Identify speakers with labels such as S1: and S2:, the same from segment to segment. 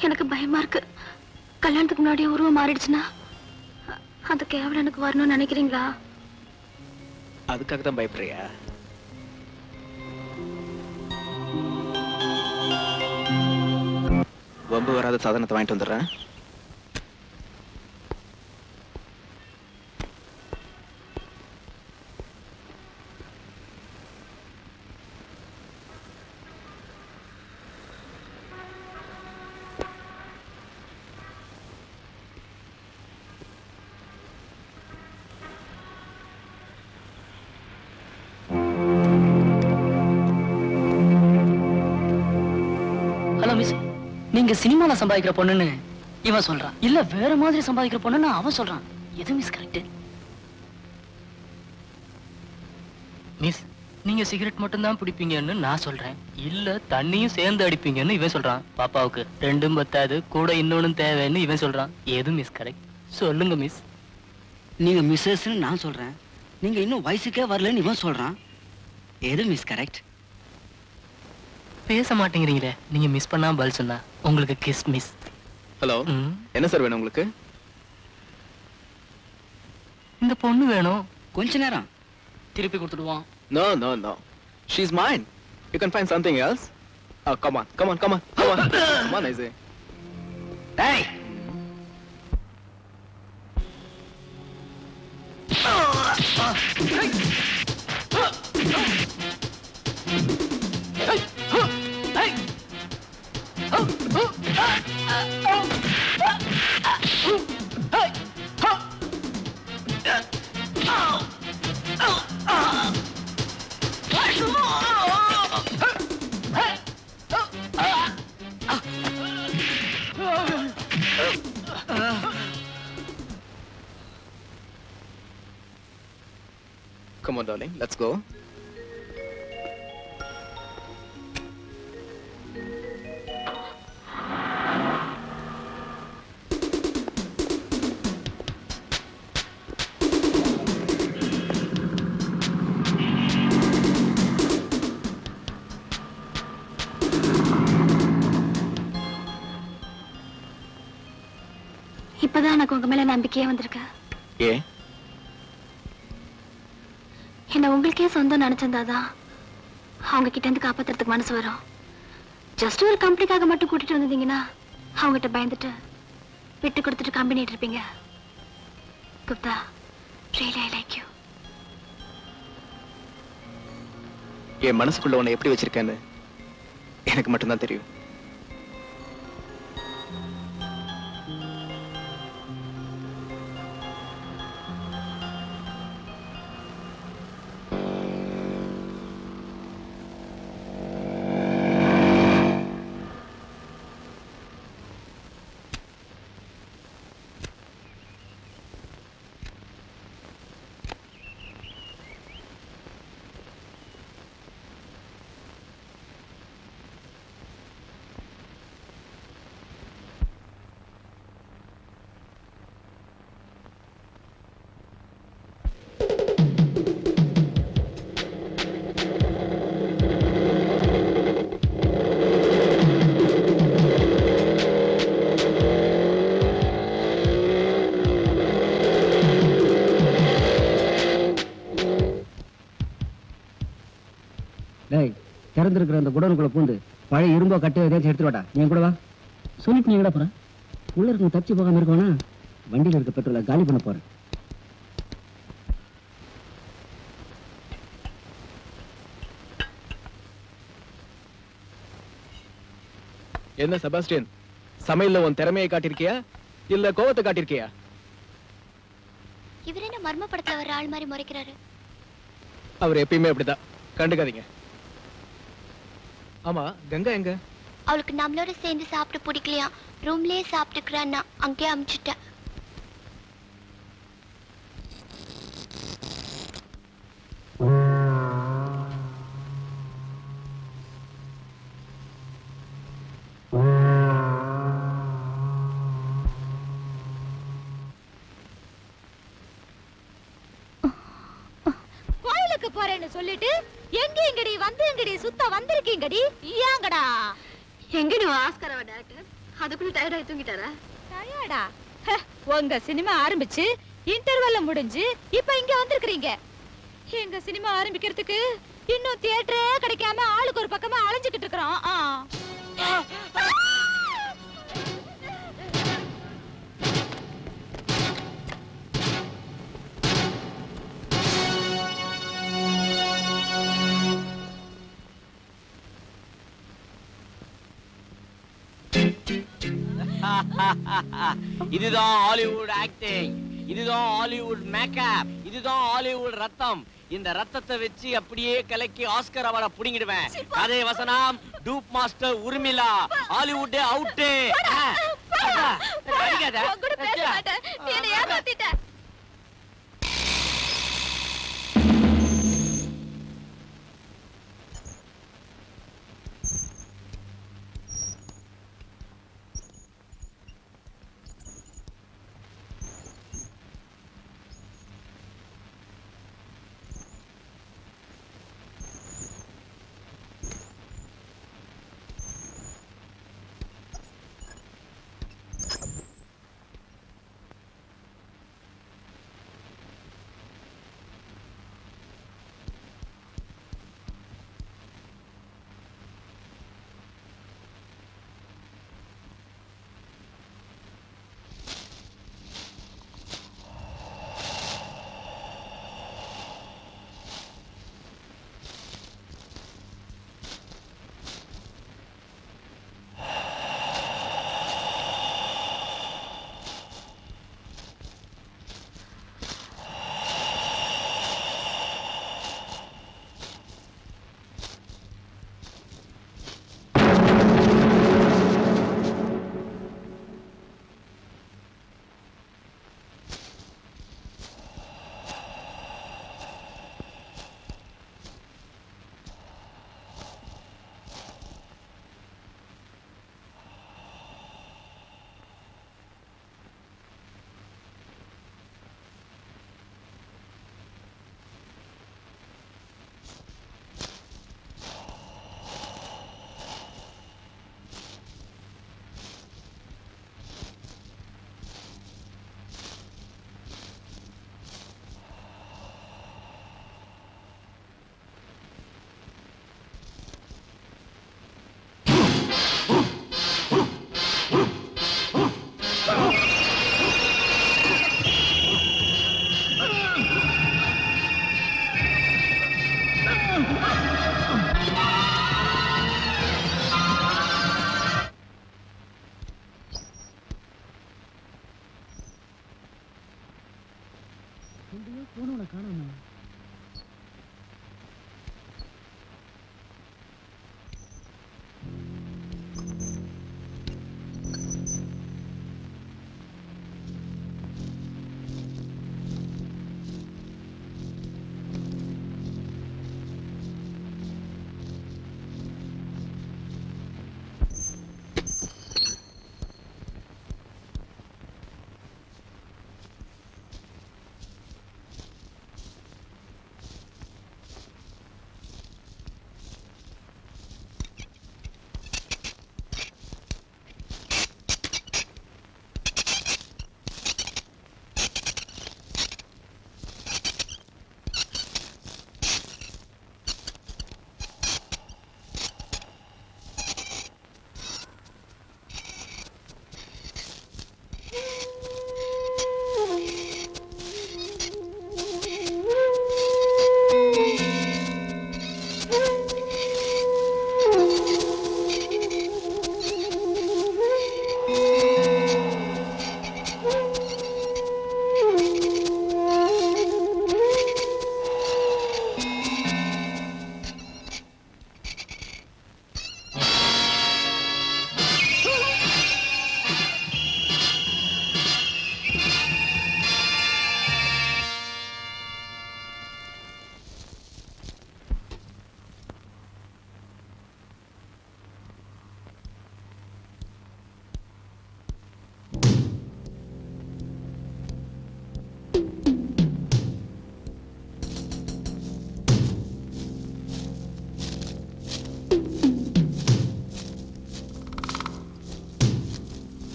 S1: எனக்கு பயமா இருக்கு கல்யாணத்துக்கு முன்னாடியே உருவம் மாறிடுச்சுன்னா அ- அந்த கேவலம் எனக்கு வரணும்னு நினைக்கிறீங்களா
S2: அதுக்காக தான் பயப்படுறியா வம்பு வராத சாதனத்தை வாங்கிட்டு வந்துடுறேன்
S3: ஹலோ மிஸ் நீங்க சினிமால சம்பாதிக்கிற பொண்ணுன்னு இவன் சொல்றான் இல்ல வேற மாதிரி சம்பாதிக்கிற பொண்ணுன்னு அவன் சொல்றான் எது மிஸ் கரெக்ட்
S4: மிஸ் நீங்க சிகரெட் மட்டும் தான் பிடிப்பீங்கன்னு நான் சொல்றேன் இல்ல தண்ணியும் சேர்ந்து அடிப்பீங்கன்னு இவன் சொல்றான் பாப்பாவுக்கு ரெண்டும் பத்தாது கூட இன்னொன்னு தேவைன்னு இவன் சொல்றான் எது மிஸ் கரெக்ட் சொல்லுங்க மிஸ்
S3: நீங்க மிஸ்ஸஸ்னு நான் சொல்றேன் நீங்க இன்னும் வயசுக்கே வரலன்னு இவன் சொல்றான் எது மிஸ் கரெக்ட்
S4: பேச மாட்டேங்கிறீங்களே நீங்க மிஸ் பண்ணா பதில் சொன்னா உங்களுக்கு கிஸ் மிஸ்
S2: ஹலோ என்ன சார் வேணும் உங்களுக்கு
S4: இந்த பொண்ணு வேணும்
S3: கொஞ்ச நேரம் திருப்பி கொடுத்துடுவான்
S2: No, no, no. She's mine. You can find something else. Oh, come on, come on, come on, come on. come on, I say.
S3: டேய்
S2: Come on, darling, let's go.
S1: இப்பதான் எனக்கு உங்க மேல நம்பிக்கையே வந்திருக்கு
S2: ஏ
S1: என்ன உங்களுக்கே சொந்தம் நினைச்சிருந்தாதான் அவங்க கிட்ட இருந்து காப்பாத்துறதுக்கு மனசு வரும் ஜஸ்ட் ஒரு கம்பெனிக்காக மட்டும் கூட்டிட்டு வந்திருந்தீங்கன்னா அவங்ககிட்ட பயந்துட்டு விட்டு கொடுத்துட்டு கம்பெனி இருப்பீங்க Gupta really I like you
S2: என் மனசுக்குள்ள உன்னை எப்படி வச்சிருக்கேன்னு எனக்கு மட்டும்தான் தெரியும்
S5: டேய் திறந்திருக்கிற அந்த குடோனுக்குள்ள பூந்து பழைய இரும்போ கட்டு ஏதாச்சும் எடுத்துட்டு வாடா நீ என் கூட வா சொல்லிட்டு நீ எங்கடா போற உள்ள இருக்க தப்பிச்சு போகாம இருக்கவனா வண்டியில இருக்க பெட்ரோலை காலி பண்ண போறேன்
S2: என்ன செபாஸ்டியன் சமையல்ல உன் திறமையை காட்டியிருக்கியா இல்ல கோவத்தை காட்டியிருக்கியா
S1: இவர் என்ன மர்ம படத்துல வர ஆள் மாதிரி முறைக்கிறாரு
S2: அவர் எப்பயுமே அப்படிதான் கண்டுக்காதீங்க ஆமா கங்கா எங்க
S1: அவளுக்கு நம்மளோட சேர்ந்து சாப்பிட பிடிக்கலையா ரூம்லயே சாப்பிட்டுக்கிறான்னா அங்கேயே அமிச்சிட்டேன்
S6: கோயிலுக்கு போறேன்னு சொல்லிட்டு எங்க எங்கடி வந்து எங்கடி சுத்த வந்திருக்கீங்கடி ஏங்கடா
S1: எங்கடி ஆஸ்கரவா டேரக்டர் அதுக்குள்ள டயர்ட் ஆகி தூங்கிட்டாரா
S6: டயர்டா ஹ, உங்க சினிமா ஆரம்பிச்சு இன்டர்வல்ல முடிஞ்சு இப்ப இங்க வந்திருக்கிறீங்க எங்க சினிமா ஆரம்பிக்கிறதுக்கு இன்னும் தியேட்டரே கிடைக்காம ஆளுக்கு ஒரு பக்கமா அலைஞ்சுக்கிட்டு இருக்கிறோம் ஆ.
S7: இதுதான் ஹாலிவுட் ஆக்டிங் இதுதான் ஹாலிவுட் மேக்கப் இதுதான் ஹாலிவுட் ரத்தம் இந்த ரத்தத்தை வச்சு அப்படியே கலக்கி ஆஸ்கர் அவரை புடிங்கிடுவேன் அதே வசனம் dupe master Urmila Hollywood out
S6: உன் கூட பேச மாட்டேன். நீ என்னை ஏமாத்திட்ட.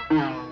S1: ஆ